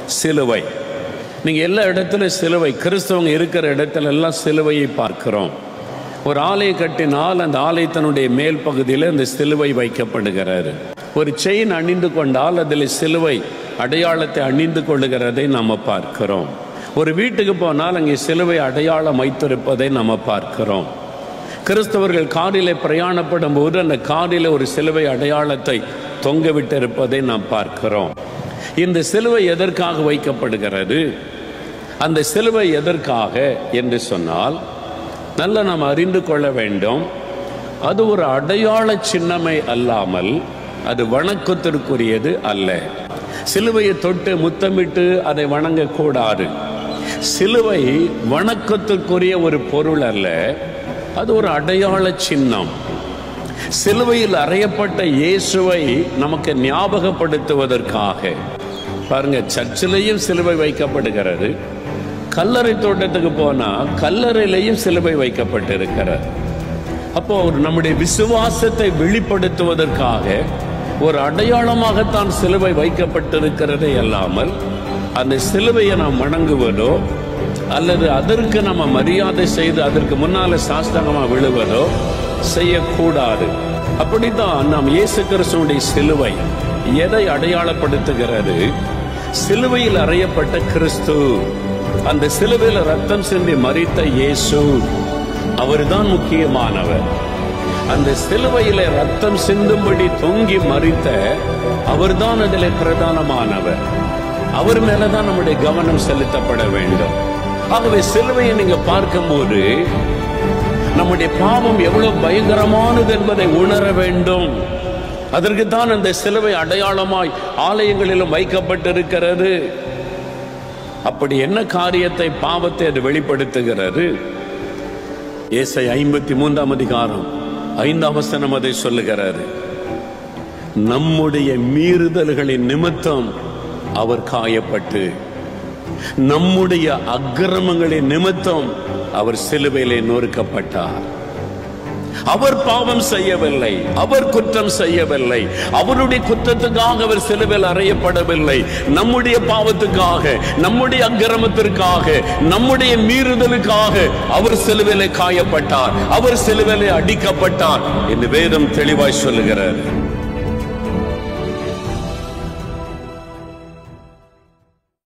சிலுவை நீங்க எல்லா இடத்துலையும் சிலுவை கிறிஸ்தவங்க இருக்கிற இடத்துல எல்லாம் சிலுவையை பார்க்கிறோம் ஒரு ஆலயம் கட்டினால் அந்த ஆலயத்தினுடைய மேல் பகுதியில் இந்த சிலுவை வைக்கப்படுகிறாரு ஒரு செயின் அணிந்து கொண்டால் அதில் சிலுவை அடையாளத்தை அணிந்து கொள்ளுகிறதை நாம் பார்க்கிறோம் ஒரு வீட்டுக்கு போனால் அங்கே சிலுவை அடையாளம் வைத்திருப்பதை நாம் பார்க்கிறோம் கிறிஸ்தவர்கள் காரிலே பிரயாணப்படும் போது அந்த காரில் ஒரு சிலுவை அடையாளத்தை தொங்க விட்டிருப்பதை நாம் பார்க்கிறோம் இந்த சிலுவை எதற்காக வைக்கப்படுகிறது அந்த சிலுவை எதற்காக என்று சொன்னால் நல்ல நாம் அறிந்து கொள்ள வேண்டும் அது ஒரு அடையாள சின்னமை அல்லாமல் அது வணக்கத்திற்குரியது அல்ல சிலுவையை தொட்டு முத்தமிட்டு அதை வணங்கக்கூடாது சிலுவை வணக்கத்திற்குரிய ஒரு பொருள் அல்ல அது ஒரு அடையாள சின்னம் சிலுவையில் அறையப்பட்ட இயேசுவை நமக்கு ஞாபகப்படுத்துவதற்காக பாருங்க சர்ச்சிலையும் சிலுவை வைக்கப்படுகிறது கல்லறை தோட்டத்துக்கு போனா கல்லறையிலையும் சிலுவை வைக்கப்பட்டிருக்கிறது அப்போ ஒரு நம்முடைய விசுவாசத்தை வெளிப்படுத்துவதற்காக ஒரு அடையாளமாகத்தான் சிலுவை வைக்கப்பட்டிருக்கிறதே அல்லாமல் அந்த சிலுவையை நாம் வணங்குவதோ அல்லது அதற்கு நம்ம மரியாதை செய்து அதற்கு முன்னால சாஸ்தாங்கமா விழுவதோ செய்யக்கூடாது அப்படித்தான் நாம் இயேசு கிறிஸ்துவனுடைய சிலுவை எதை அடையாளப்படுத்துகிறது சிலுவையில் அறையப்பட்ட கிறிஸ்து அந்த சிலுவையில் ரத்தம் சிந்தி மறித்த இயேசு அவர்தான் முக்கியமானவர் அந்த சிலுவையில ரத்தம் சிந்தும்படி தொங்கி மறித்த அவர்தான் அதில் பிரதானமானவர் அவர் மேலதான் நம்முடைய கவனம் செலுத்தப்பட வேண்டும் ஆகவே சிலுவையை நீங்க பார்க்கும்போது நம்முடைய பாவம் எவ்வளவு பயங்கரமானது என்பதை உணர வேண்டும் அதற்கு தான் அந்த சிலுவை அடையாளமாய் ஆலயங்களிலும் வைக்கப்பட்டிருக்கிறது அப்படி என்ன காரியத்தை பாவத்தை அது வெளிப்படுத்துகிறது ஏசை ஐம்பத்தி மூன்றாம் அதிகாரம் ஐந்தாம் வசனம் அதை சொல்லுகிறாரு நம்முடைய மீறுதல்களின் நிமித்தம் அவர் காயப்பட்டு நம்முடைய அக்கிரமங்களின் நிமித்தம் அவர் சிலுவையிலே நொறுக்கப்பட்டார் அவர் பாவம் செய்யவில்லை அவர் குற்றம் செய்யவில்லை அவருடைய குற்றத்துக்காக அவர் சிலுவையில் அறையப்படவில்லை நம்முடைய பாவத்துக்காக நம்முடைய அக்கிரமத்திற்காக நம்முடைய மீறுதலுக்காக அவர் சிலுவையிலே காயப்பட்டார் அவர் சிலுவையிலே அடிக்கப்பட்டார் என்று வேதம் தெளிவாய் சொல்லுகிறார்